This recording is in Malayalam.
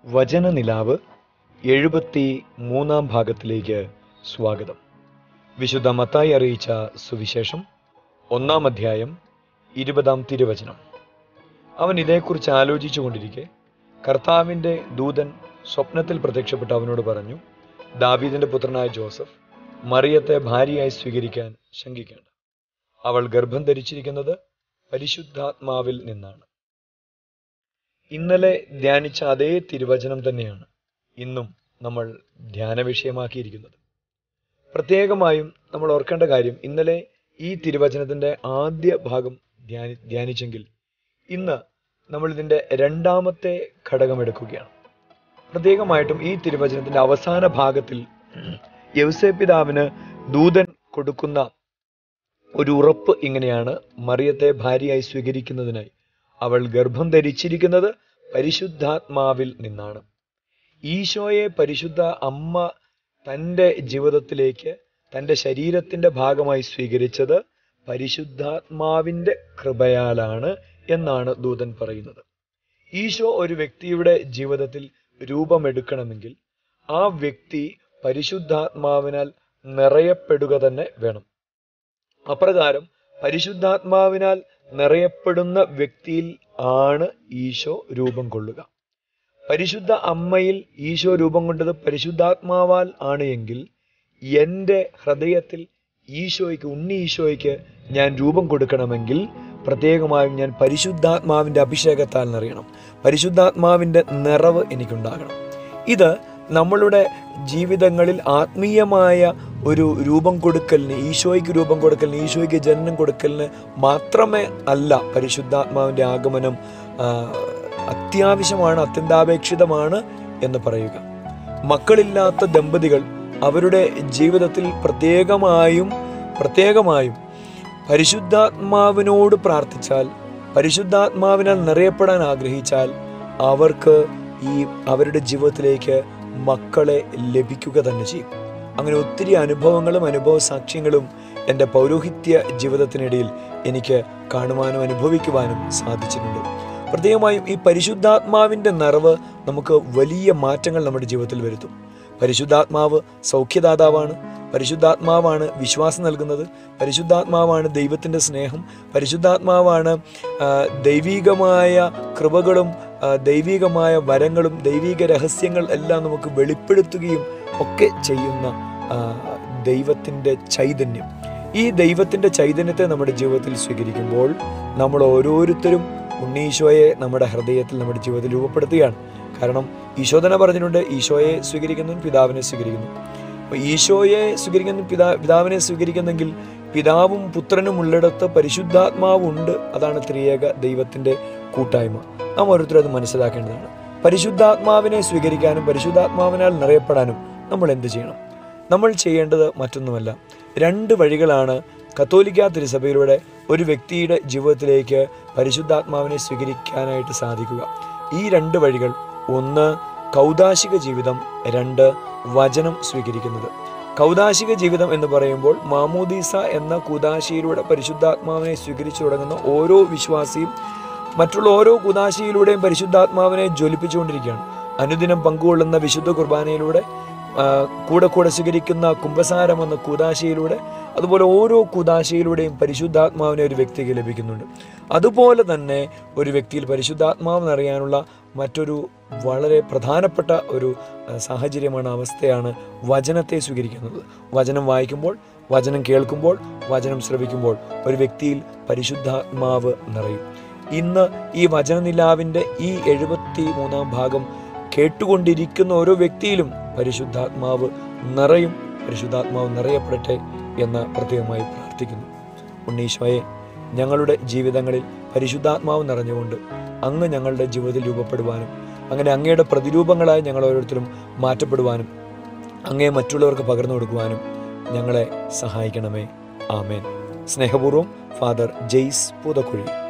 വചനനിലാവ് എഴുപത്തി മൂന്നാം ഭാഗത്തിലേക്ക് സ്വാഗതം വിശുദ്ധ മത്തായി അറിയിച്ച സുവിശേഷം ഒന്നാം അധ്യായം ഇരുപതാം തിരുവചനം അവൻ ഇതേക്കുറിച്ച് ആലോചിച്ചു കൊണ്ടിരിക്കെ കർത്താവിൻ്റെ ദൂതൻ സ്വപ്നത്തിൽ പ്രത്യക്ഷപ്പെട്ട് അവനോട് പറഞ്ഞു ദാവീദിന്റെ പുത്രനായ ജോസഫ് മറിയത്തെ ഭാര്യയായി സ്വീകരിക്കാൻ ശങ്കിക്കേണ്ട അവൾ ഗർഭം ധരിച്ചിരിക്കുന്നത് പരിശുദ്ധാത്മാവിൽ നിന്നാണ് ഇന്നലെ ധ്യാനിച്ച അതേ തിരുവചനം തന്നെയാണ് ഇന്നും നമ്മൾ ധ്യാന വിഷയമാക്കിയിരിക്കുന്നത് പ്രത്യേകമായും നമ്മൾ ഓർക്കേണ്ട കാര്യം ഇന്നലെ ഈ തിരുവചനത്തിന്റെ ആദ്യ ഭാഗം ധ്യാനി ധ്യാനിച്ചെങ്കിൽ ഇന്ന് നമ്മൾ ഇതിന്റെ രണ്ടാമത്തെ ഘടകം എടുക്കുകയാണ് പ്രത്യേകമായിട്ടും ഈ തിരുവചനത്തിന്റെ അവസാന ഭാഗത്തിൽ യവസേ പിതാവിന് ദൂതൻ കൊടുക്കുന്ന ഒരു ഉറപ്പ് ഇങ്ങനെയാണ് മറിയത്തെ ഭാര്യയായി സ്വീകരിക്കുന്നതിനായി അവൾ ഗർഭം ധരിച്ചിരിക്കുന്നത് പരിശുദ്ധാത്മാവിൽ നിന്നാണ് ഈശോയെ പരിശുദ്ധ അമ്മ തൻ്റെ ജീവിതത്തിലേക്ക് തൻ്റെ ശരീരത്തിന്റെ ഭാഗമായി സ്വീകരിച്ചത് പരിശുദ്ധാത്മാവിന്റെ കൃപയാലാണ് എന്നാണ് ദൂതൻ പറയുന്നത് ഈശോ ഒരു വ്യക്തിയുടെ ജീവിതത്തിൽ രൂപമെടുക്കണമെങ്കിൽ ആ വ്യക്തി പരിശുദ്ധാത്മാവിനാൽ നിറയപ്പെടുക തന്നെ വേണം അപ്രകാരം പരിശുദ്ധാത്മാവിനാൽ നിറയപ്പെടുന്ന വ്യക്തിയിൽ ആണ് ഈശോ രൂപം കൊള്ളുക പരിശുദ്ധ അമ്മയിൽ ഈശോ രൂപം കൊണ്ടത് പരിശുദ്ധാത്മാവാൽ ആണ് എങ്കിൽ എൻ്റെ ഹൃദയത്തിൽ ഈശോയ്ക്ക് ഉണ്ണി ഈശോയ്ക്ക് ഞാൻ രൂപം കൊടുക്കണമെങ്കിൽ പ്രത്യേകമായും ഞാൻ പരിശുദ്ധാത്മാവിൻ്റെ അഭിഷേകത്താൽ നിറയണം പരിശുദ്ധാത്മാവിൻ്റെ നിറവ് എനിക്കുണ്ടാകണം ഇത് നമ്മളുടെ ജീവിതങ്ങളിൽ ആത്മീയമായ ഒരു രൂപം കൊടുക്കലിന് ഈശോയ്ക്ക് രൂപം കൊടുക്കലിന് ഈശോയ്ക്ക് ജനനം കൊടുക്കലിന് മാത്രമേ അല്ല പരിശുദ്ധാത്മാവിൻ്റെ ആഗമനം ആ, അത്യാവശ്യമാണ് അത്യന്താപേക്ഷിതമാണ് എന്ന് പറയുക മക്കളില്ലാത്ത ദമ്പതികൾ അവരുടെ ജീവിതത്തിൽ പ്രത്യേകമായും പ്രത്യേകമായും പരിശുദ്ധാത്മാവിനോട് പ്രാർത്ഥിച്ചാൽ പരിശുദ്ധാത്മാവിനാൽ നിറയപ്പെടാൻ ആഗ്രഹിച്ചാൽ അവർക്ക് ഈ അവരുടെ ജീവിതത്തിലേക്ക് മക്കളെ ലഭിക്കുക തന്നെ ചെയ്യും അങ്ങനെ ഒത്തിരി അനുഭവങ്ങളും അനുഭവ സാക്ഷ്യങ്ങളും എൻ്റെ പൗരോഹിത്യ ജീവിതത്തിനിടയിൽ എനിക്ക് കാണുവാനും അനുഭവിക്കുവാനും സാധിച്ചിട്ടുണ്ട് പ്രത്യേകമായും ഈ പരിശുദ്ധാത്മാവിൻ്റെ നിറവ് നമുക്ക് വലിയ മാറ്റങ്ങൾ നമ്മുടെ ജീവിതത്തിൽ വരുത്തും പരിശുദ്ധാത്മാവ് സൗഖ്യദാതാവാണ് പരിശുദ്ധാത്മാവാണ് വിശ്വാസം നൽകുന്നത് പരിശുദ്ധാത്മാവാണ് ദൈവത്തിൻ്റെ സ്നേഹം പരിശുദ്ധാത്മാവാണ് ആ, ദൈവികമായ കൃപകളും ആ, ദൈവികമായ വരങ്ങളും ദൈവിക രഹസ്യങ്ങൾ എല്ലാം നമുക്ക് വെളിപ്പെടുത്തുകയും ഒക്കെ ചെയ്യുന്ന ആ, ദൈവത്തിൻ്റെ ചൈതന്യം ഈ ദൈവത്തിൻ്റെ ചൈതന്യത്തെ നമ്മുടെ ജീവിതത്തിൽ സ്വീകരിക്കുമ്പോൾ നമ്മൾ ഓരോരുത്തരും ഉണ്ണീശോയെ നമ്മുടെ ഹൃദയത്തിൽ നമ്മുടെ ജീവിതത്തിൽ രൂപപ്പെടുത്തുകയാണ് കാരണം ഈശോ തന്നെ പറഞ്ഞിട്ടുണ്ട് ഈശോയെ സ്വീകരിക്കുന്നവൻ പിതാവിനെ സ്വീകരിക്കുന്നു അപ്പോൾ ഈശോയെ സ്വീകരിക്കുന്ന പിതാ പിതാവിനെ സ്വീകരിക്കുന്നെങ്കിൽ പിതാവും പുത്രനും ഉള്ളിടത്ത് പരിശുദ്ധാത്മാവുണ്ട് അതാണ് ത്രിയേക ദൈവത്തിൻ്റെ കൂട്ടായ്മ നാം ഓരോരുത്തരും അത് മനസ്സിലാക്കേണ്ടതാണ് പരിശുദ്ധാത്മാവിനെ സ്വീകരിക്കാനും പരിശുദ്ധാത്മാവിനാൽ നിറയപ്പെടാനും നമ്മൾ എന്ത് ചെയ്യണം നമ്മൾ ചെയ്യേണ്ടത് മറ്റൊന്നുമല്ല രണ്ട് വഴികളാണ് കത്തോലിക്ക തിരുസഭയിലൂടെ ഒരു വ്യക്തിയുടെ ജീവിതത്തിലേക്ക് പരിശുദ്ധാത്മാവിനെ സ്വീകരിക്കാനായിട്ട് സാധിക്കുക ഈ രണ്ട് വഴികൾ ഒന്ന് കൗതാശിക ജീവിതം രണ്ട് വചനം സ്വീകരിക്കുന്നത് കൗതാശിക ജീവിതം എന്ന് പറയുമ്പോൾ മാമോദീസ എന്ന കുദാശിയിലൂടെ പരിശുദ്ധാത്മാവിനെ സ്വീകരിച്ചു തുടങ്ങുന്ന ഓരോ വിശ്വാസിയും മറ്റുള്ള ഓരോ കുദാശിയിലൂടെയും പരിശുദ്ധാത്മാവിനെ ജ്വലിപ്പിച്ചുകൊണ്ടിരിക്കുകയാണ് അനുദിനം പങ്കുകൊള്ളുന്ന വിശുദ്ധ കുർബാനയിലൂടെ ആ, കൂടെ കൂടെ സ്വീകരിക്കുന്ന കുംഭസാരം എന്ന കുദാശയിലൂടെ അതുപോലെ ഓരോ കുദാശയിലൂടെയും പരിശുദ്ധാത്മാവിനെ ഒരു വ്യക്തിക്ക് ലഭിക്കുന്നുണ്ട് അതുപോലെ തന്നെ ഒരു വ്യക്തിയിൽ പരിശുദ്ധാത്മാവ് നിറയാനുള്ള മറ്റൊരു വളരെ പ്രധാനപ്പെട്ട ഒരു ആ, സാഹചര്യമാണ് അവസ്ഥയാണ് വചനത്തെ സ്വീകരിക്കുന്നത് വചനം വായിക്കുമ്പോൾ വചനം കേൾക്കുമ്പോൾ വചനം ശ്രവിക്കുമ്പോൾ ഒരു വ്യക്തിയിൽ പരിശുദ്ധാത്മാവ് നിറയും ഇന്ന് ഈ വചനനിലാവിൻ്റെ ഈ എഴുപത്തി മൂന്നാം ഭാഗം കേട്ടുകൊണ്ടിരിക്കുന്ന ഓരോ വ്യക്തിയിലും പരിശുദ്ധാത്മാവ് നിറയും പരിശുദ്ധാത്മാവ് നിറയപ്പെടട്ടെ എന്ന് പ്രത്യേകമായി പ്രാർത്ഥിക്കുന്നു ഉണ്ണീശോയെ ഞങ്ങളുടെ ജീവിതങ്ങളിൽ പരിശുദ്ധാത്മാവ് നിറഞ്ഞുകൊണ്ട് അങ്ങ് ഞങ്ങളുടെ ജീവിതത്തിൽ രൂപപ്പെടുവാനും അങ്ങനെ അങ്ങയുടെ പ്രതിരൂപങ്ങളായി ഞങ്ങൾ ഓരോരുത്തരും മാറ്റപ്പെടുവാനും അങ്ങേ മറ്റുള്ളവർക്ക് പകർന്നു കൊടുക്കുവാനും ഞങ്ങളെ സഹായിക്കണമേ ആമേൻ സ്നേഹപൂർവ്വം ഫാദർ ജെയ്സ് പൂതക്കുഴി